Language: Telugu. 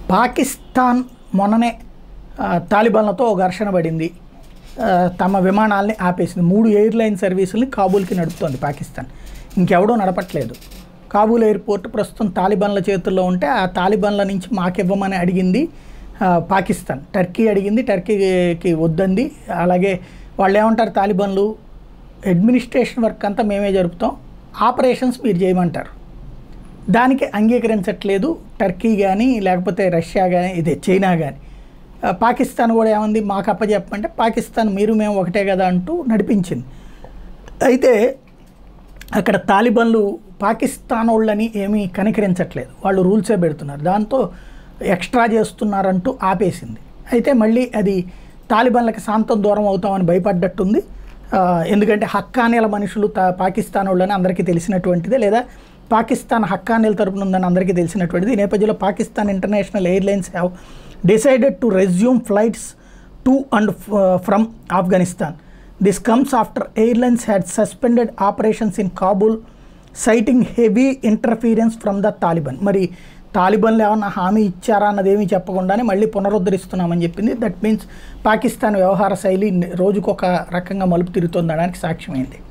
పాకిస్తాన్ మొన్ననే ఆ, తాలిబాన్లతో ఓ ఘర్షణ పడింది ఆ, తమ విమానాల్ని ఆపేసింది మూడు ఎయిర్లైన్ సర్వీసుల్ని కాబూల్కి నడుపుతోంది పాకిస్తాన్ ఇంకెవడో నడపట్లేదు కాబూల్ ఎయిర్పోర్ట్ ప్రస్తుతం తాలిబాన్ల చేతుల్లో ఉంటే ఆ తాలిబాన్ల నుంచి మాకివ్వమని అడిగింది ఆ, పాకిస్తాన్ టర్కీ అడిగింది టర్కీకి వద్దంది అలాగే వాళ్ళు ఏమంటారు తాలిబాన్లు అడ్మినిస్ట్రేషన్ వర్క్ అంతా మేమే జరుపుతాం ఆపరేషన్స్ మీరు చేయమంటారు దానికి అంగీకరించట్లేదు టర్కీ కానీ లేకపోతే రష్యా కానీ ఇదే చైనా కానీ ఆ, పాకిస్తాన్ కూడా ఏమంది మాకు అప్పచెప్పమంటే పాకిస్తాన్ మీరు మేము ఒకటే కదా అంటూ నడిపించింది అయితే అక్కడ తాలిబన్లు పాకిస్తాన్ వాళ్ళని ఏమీ కనికరించట్లేదు వాళ్ళు రూల్సే పెడుతున్నారు దాంతో ఎక్స్ట్రా చేస్తున్నారంటూ ఆపేసింది అయితే మళ్ళీ అది తాలిబన్లకి శాంతం దూరం అవుతామని భయపడ్డట్టుంది ఆ, ఎందుకంటే హక్కానీల మనుషులు తా పాకిస్తాన్ వాళ్ళని అందరికీ తెలిసినటువంటిదే లేదా పాకిస్తాన్ హక్కానీల తరపున ఉందని అందరికీ తెలిసినటువంటిది ఈ నేపథ్యంలో Pakistan international airlines have decided to resume flights to and from Afghanistan this comes after airlines had suspended operations in Kabul citing heavy interference from the Taliban మరి తాలిబాన్లు ఏమన్నా హామీ ఇచ్చారా అన్నది ఏమీ చెప్పకుండానే మళ్ళీ పునరుద్ధరిస్తున్నామని చెప్పింది దట్ మీన్స్ పాకిస్తాన్ వ్యవహార శైలి రోజుకొక రకంగా మలుపు తిరుగుతుందనడానికి సాక్ష్యమైంది